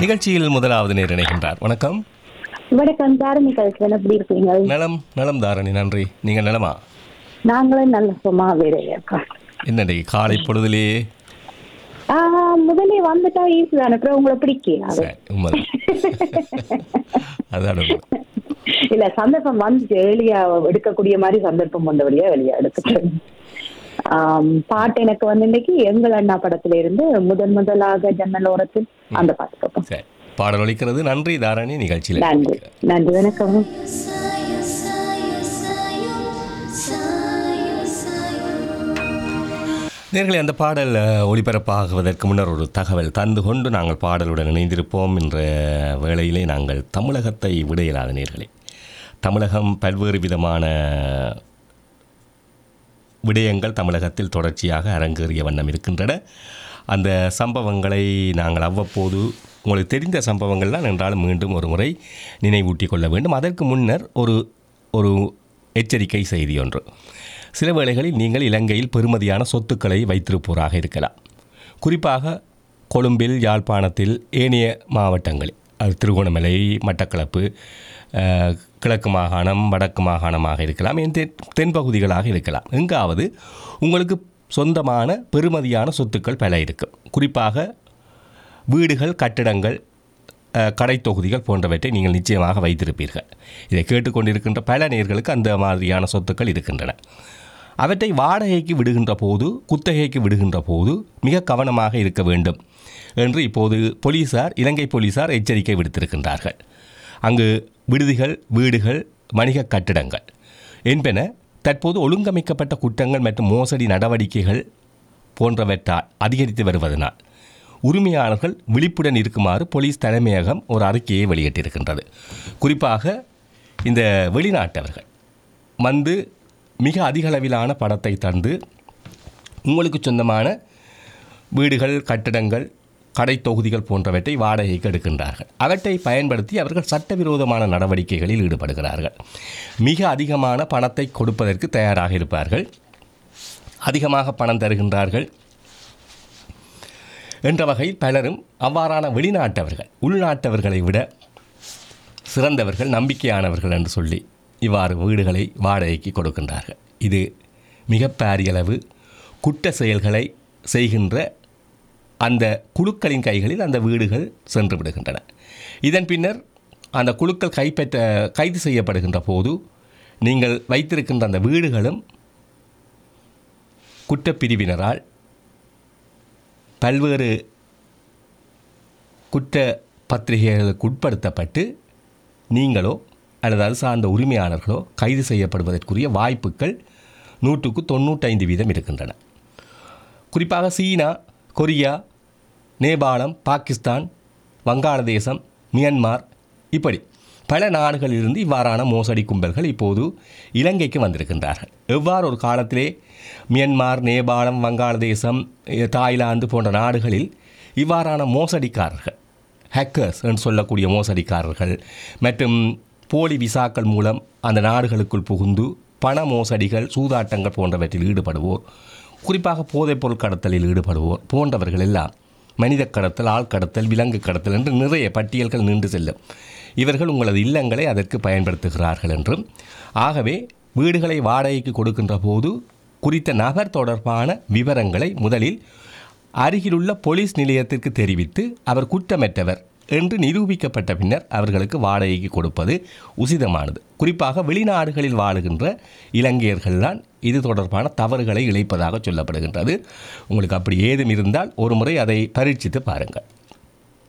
நிகழ்ச்சியில் முதலாவது நேர் இணைகின்றார் வணக்கம் வணக்கம் தாரணி கல்சன் எப்படி இருக்கீங்க நலம் நலம் தாரணி நன்றி நீங்கள் நலமா நாங்களும் நல்ல சும்மா வீடு இருக்கோம் என்னடி காலை பொழுதிலேயே ஆஹ் முதலே வந்துட்டா ஈஸி தானே அப்புறம் உங்களை பிடிக்கல அது சரி, உண்மைதான் அதான் உண்மை. இல்ல சந்தர்ப்பம் வந்து எளியா எடுக்கக்கூடிய மாதிரி சந்தர்ப்பம் வந்தபடியா வெளியா எடுத்துட்டேன் ஆம், பாட்டு எனக்கு வந்து இன்னைக்கு எங்கள் அண்ணா படத்துல இருந்து முதன் முதலாக ஜன்னலோரத்தில் அந்த பாட்டு கேட்போம் சரி பாடல் ஒலிக்கிறது நன்றி தாரணி நிகழ்ச்சியில் நன்றி நன்றி வணக்கம் Sayo, sayo, sayo, sayo, sayo. நேர்களை அந்த பாடல் அஹ், ஒளிபரப்பாகுவதற்கு முன்னர் ஒரு தகவல் தந்து கொண்டு நாங்கள் பாடலுடன் இணைந்திருப்போம் என்ற வேளையிலே நாங்கள் தமிழகத்தை விட இயலாத நேர்களே தமிழகம் பல்வேறு விதமான விடயங்கள் தமிழகத்தில் தொடர்ச்சியாக அரங்கேறிய வண்ணம் இருக்கின்றன அந்த சம்பவங்களை நாங்கள் அவ்வப்போது உங்களுக்கு தெரிந்த சம்பவங்கள்லாம் என்றாலும் மீண்டும் ஒரு முறை நினைவூட்டிக் கொள்ள வேண்டும் அதற்கு முன்னர் ஒரு ஒரு எச்சரிக்கை செய்தி ஒன்று சில வேளைகளில் நீங்கள் இலங்கையில் பெறுமதியான சொத்துக்களை வைத்திருப்போராக இருக்கலாம் குறிப்பாக கொழும்பில் யாழ்ப்பாணத்தில் ஏனைய மாவட்டங்களில் அது திருகோணமலை மட்டக்களப்பு அஹ், கிழக்கு மாகாணம் வடக்கு மாகாணமாக இருக்கலாம் ஏன் தென் தென்பகுதிகளாக இருக்கலாம் எங்காவது உங்களுக்கு சொந்தமான பெறுமதியான சொத்துக்கள் பல இருக்கும் குறிப்பாக வீடுகள் கட்டிடங்கள் அஹ், கடைத் தொகுதிகள் போன்றவற்றை நீங்கள் நிச்சயமாக வைத்திருப்பீர்கள் இதை கேட்டுக்கொண்டிருக்கின்ற பல நேர்களுக்கு அந்த மாதிரியான சொத்துக்கள் இருக்கின்றன அவற்றை வாடகைக்கு விடுகின்ற போது குத்தகைக்கு விடுகின்ற போது மிக கவனமாக இருக்க வேண்டும் என்று இப்போது போலீசார் இலங்கை போலீசார் எச்சரிக்கை விடுத்திருக்கின்றார்கள் அங்கு விடுதிகள் வீடுகள் வணிக கட்டிடங்கள் என்பன தற்போது ஒழுங்கமைக்கப்பட்ட குற்றங்கள் மற்றும் மோசடி நடவடிக்கைகள் போன்றவற்றால் அதிகரித்து வருவதனால் உரிமையாளர்கள் விழிப்புடன் இருக்குமாறு போலீஸ் தலைமையகம் ஒரு அறிக்கையை வெளியிட்டிருக்கின்றது குறிப்பாக இந்த வெளிநாட்டவர்கள் வந்து மிக அதிக அளவிலான பணத்தை தந்து உங்களுக்கு சொந்தமான வீடுகள் கட்டிடங்கள் கடை தொகுதிகள் போன்றவற்றை வாடகைக்கு எடுக்கின்றார்கள் அவற்றை பயன்படுத்தி அவர்கள் சட்டவிரோதமான நடவடிக்கைகளில் ஈடுபடுகிறார்கள் மிக அதிகமான பணத்தை கொடுப்பதற்கு தயாராக இருப்பார்கள் அதிகமாக பணம் தருகின்றார்கள் என்ற வகையில் பலரும் அவ்வாறான வெளிநாட்டவர்கள் உள்நாட்டவர்களை விட சிறந்தவர்கள் நம்பிக்கையானவர்கள் என்று சொல்லி இவ்வாறு வீடுகளை வாடகைக்கு கொடுக்கின்றார்கள் இது மிக பாரியளவு குற்ற செயல்களை செய்கின்ற அந்த குழுக்களின் கைகளில் அந்த வீடுகள் சென்று விடுகின்றன இதன் பின்னர் அந்த குழுக்கள் கைப்பற்ற கைது செய்யப்படுகின்ற போது நீங்கள் வைத்திருக்கின்ற அந்த வீடுகளும் குற்றப்பிரிவினரால் பல்வேறு குற்ற பத்திரிகைகளுக்கு உட்படுத்தப்பட்டு நீங்களோ அல்லது அது சார்ந்த உரிமையாளர்களோ கைது செய்யப்படுவதற்குரிய வாய்ப்புகள் நூற்றுக்கு தொண்ணூற்றைந்து வீதம் இருக்கின்றன குறிப்பாக சீனா கொரியா நேபாளம் பாகிஸ்தான் வங்காளதேசம் மியான்மார் இப்படி பல நாடுகளிலிருந்து இவ்வாறான மோசடி கும்பல்கள் இப்போது இலங்கைக்கு வந்திருக்கின்றார்கள் எவ்வாறு ஒரு காலத்திலே மியான்மார் நேபாளம் வங்காளதேசம் எ, தாய்லாந்து போன்ற நாடுகளில் இவ்வாறான மோசடிக்காரர்கள் ஹேக்கர்ஸ் என்று சொல்லக்கூடிய மோசடிக்காரர்கள் மற்றும் போலி விசாக்கள் மூலம் அந்த நாடுகளுக்குள் புகுந்து பண மோசடிகள் சூதாட்டங்கள் போன்றவற்றில் ஈடுபடுவோர் குறிப்பாக போதைப்பொருள் கடத்தலில் ஈடுபடுவோர் போன்றவர்கள் எல்லாம் மனித கடத்தல் ஆள் கடத்தல் விலங்கு கடத்தல் என்று நிறைய பட்டியல்கள் நீண்டு செல்லும் இவர்கள் உங்களது இல்லங்களை அதற்கு பயன்படுத்துகிறார்கள் என்றும் ஆகவே வீடுகளை வாடகைக்கு கொடுக்கின்ற போது குறித்த நபர் தொடர்பான விவரங்களை முதலில் அருகிலுள்ள போலீஸ் நிலையத்திற்கு தெரிவித்து அவர் குற்றமற்றவர் என்று நிரூபிக்கப்பட்ட பின்னர் அவர்களுக்கு வாடகைக்கு கொடுப்பது உசிதமானது குறிப்பாக வெளிநாடுகளில் வாழுகின்ற இலங்கையர்கள்தான் இது தொடர்பான தவறுகளை இழைப்பதாக சொல்லப்படுகின்றது உங்களுக்கு அப்படி ஏதும் இருந்தால் ஒரு முறை அதை பரீட்சித்து பாருங்கள்